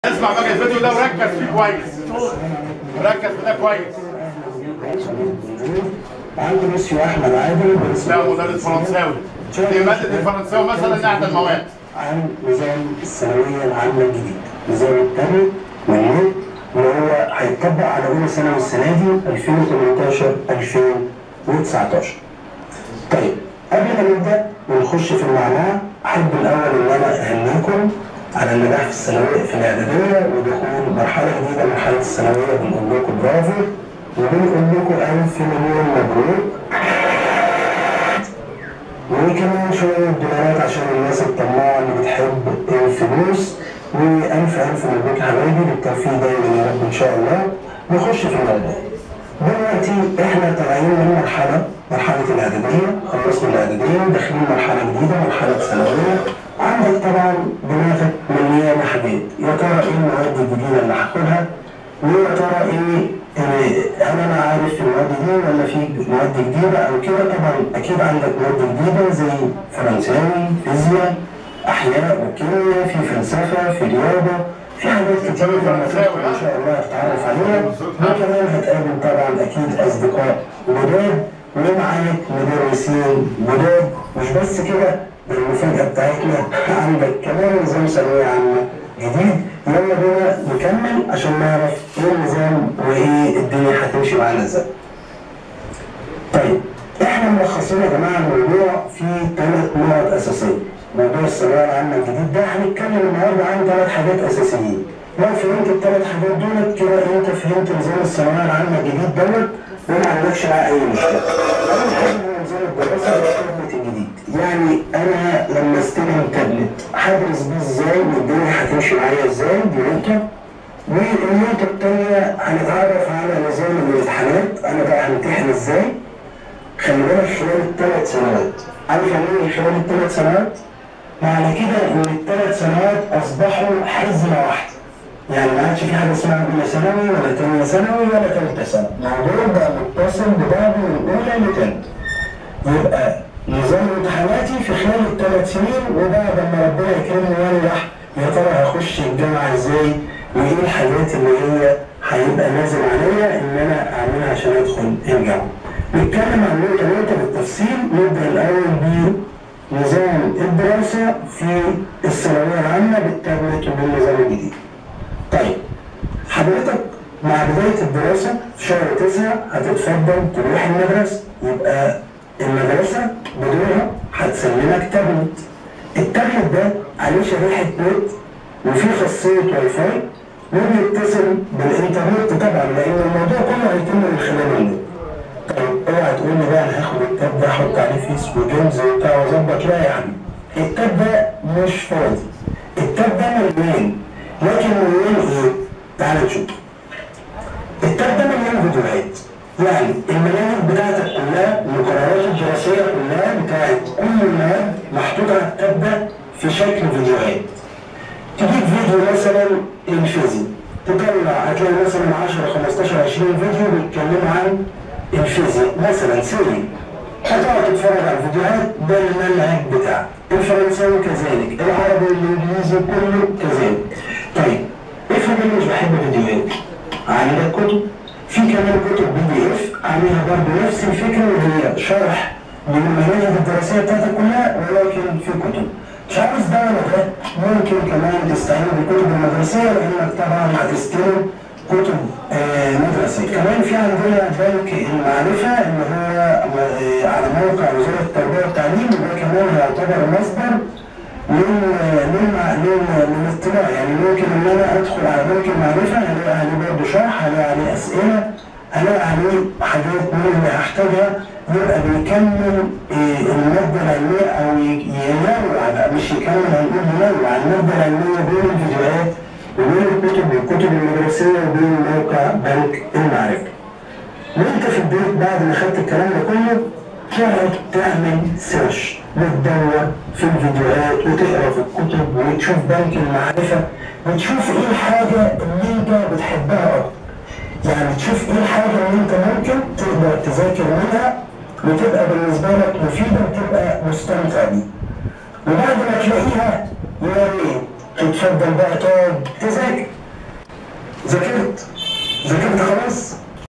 اسمع بقى الفيديو ده وركز فيه كويس ركز في ده كويس عندي ميسيو احمد عادل ده مدرس فرنساوي دي ماده الفرنساوي مثلا احدى المواد عن نظام الثانويه العامه الجديد نظام التاني واليوم اللي هو هيتطبق على اولى ثانوي السنه دي 2018 2019 طيب قبل ما نبدا ونخش في المعنى احب الاول ان انا اهنيكم على النجاح في الثانويه في الاعداديه ودخول مرحله جديده مرحله الثانويه بنقول لكم برافو وبنقول لكم الف مليون مبروك وكمان شوية دولارات عشان الناس الطماعة اللي بتحب الفلوس وألف ألف مبروك يا حبايبي بالتوفيق دايما يا رب إن شاء الله نخش في الموضوع. دلوقتي إحنا طالعين من مرحلة مرحلة الإعدادية خلصنا الإعدادية داخلين مرحلة جديدة مرحلة ثانوية عندك طبعا دماغك مليانة حاجات يا ترى إيه المواد الجديدة اللي هاخدها ويا ترى إيه إيه، هل انا عارف المواد دي ولا في مواد جديده او كده طبعا اكيد عندك مواد جديده زي فرنساوي فيزياء احياء وكيمياء في فلسفه في رياضه في حاجات كتير لما تدخل ان شاء الله هتتعرف عليها وكمان هتقابل طبعا اكيد اصدقاء جداد ومعاك مدرسين جداد مش بس كده ده المفاجاه بتاعتنا عندك كمان نظام ثانويه عامه جديد يلا بينا نكمل عشان نعرف ايه النظام وايه الدنيا هتمشي معانا ازاي. طيب احنا ملخصين يا جماعه الموضوع في ثلاث نقط اساسيه. موضوع الثانويه العامه الجديد ده هنتكلم النهارده عن ثلاث حاجات اساسيين. لو فهمت الثلاث حاجات دولت كده انت فهمت نظام الثانويه العامه الجديد دوت وما عندكش معاه اي مشكله. اول حاجه هو نظام الدراسه والتابلت الجديد. يعني انا لما استلم تابلت هدرس بيه ازاي والدنيا هتمشي معايا ازاي دي نقطه. والنقطة التانية هنتعرف على نظام الامتحانات أنا بقى همتحن ازاي خلي بالك خلال الثلاث سنوات عارف يعني ايه خلال الثلاث سنوات؟ معنى كده إن الثلاث سنوات أصبحوا حزمة واحدة يعني ما عادش في حاجة اسمها أولى ثانوي ولا تانية ثانوي ولا تالتة ثانوي الموضوع بقى متصل ببعضه من أولى لتالتة يبقى نظام امتحاناتي في خلال الثلاث سنين وبعد ما ربنا يكرمني وانجح يا ترى هخش الجامعه ازاي وايه الحاجات اللي هي هيبقى لازم عليا ان انا اعملها عشان ادخل الجامعه. نتكلم عن نقطه نقطه بالتفصيل نبدا الاول بنظام الدراسه في الثانويه العامه بالتابلت وبالنظام الجديد. طيب حضرتك مع بدايه الدراسه في شهر تسعه هتتفضل تروح المدرسه يبقى المدرسة بدورها هتسلمك تابلت التابلت ده عليه شريحة نت وفيه خاصية واي فاي وبيتصل بالإنترنت طبعا لأن الموضوع كله هيتم من خلال النت. طيب اوعى تقول لي بقى أنا هاخد التاب ده أحط عليه فيس وجيمز وبتاع وأظبط لا يا حبيبي التاب ده مش فاضي التاب ده مليان لكن مليان إيه؟ تعال نشوف التاب ده مليان فيديوهات يعني المناهج بتاعتك كلها المقررات الدراسية كلها بتاعت كل المواد محطوطة على الكتاب ده في شكل فيديوهات. تجيب فيديو مثلا الفيزياء تطلع هتلاقي مثلا 10 15 20 فيديو بيتكلموا عن الفيزياء مثلا سوري هتقعد تتفرج على الفيديوهات ده المنهج بتاعك الفرنساوي كذلك العربي والانجليزي كله كذلك طيب افرض انا مش بحب الفيديوهات عندك كتب في كمان كتب بي دي اف عليها برضه نفس الفكره اللي هي شرح للمناهج الدراسيه بتاعتك كلها ولكن في كتب مش عاوز ده ولا ده ممكن كمان تستعين بالكتب المدرسيه لانك طبعا هتستلم كتب آه، مدرسيه كمان في عندنا بنك المعرفه اللي هو آه، على موقع وزاره التربيه والتعليم وده كمان يعتبر مصدر من من من من الاطلاع يعني ممكن ان انا ادخل على بنك المعرفه هلاقي عليه برضه شرح هلاقي عليه اسئله هلاقي عليه حاجات من اللي هحتاجها يبقى بيكمل إيه، الماده العلميه او ي- ينوع بقى مش يكمل هنقول ينوع الماده العلميه بين الفيديوهات وبين الكتب والكتب المدرسيه وبين موقع بنك المعرفه. وانت في البيت بعد ما خدت الكلام ده كله تقعد تعمل سيرش وتدور في الفيديوهات وتقرا في الكتب وتشوف بنك المعرفه وتشوف ايه الحاجه اللي انت بتحبها اكتر. يعني تشوف ايه الحاجه اللي انت ممكن تقدر تذاكر منها وتبقى بالنسبه لك مفيده وتبقى مستمتع بيها. وبعد ما تلاقيها يا ريت تتفضل بقى تقعد تذاكر ذاكرت ذاكرت خلاص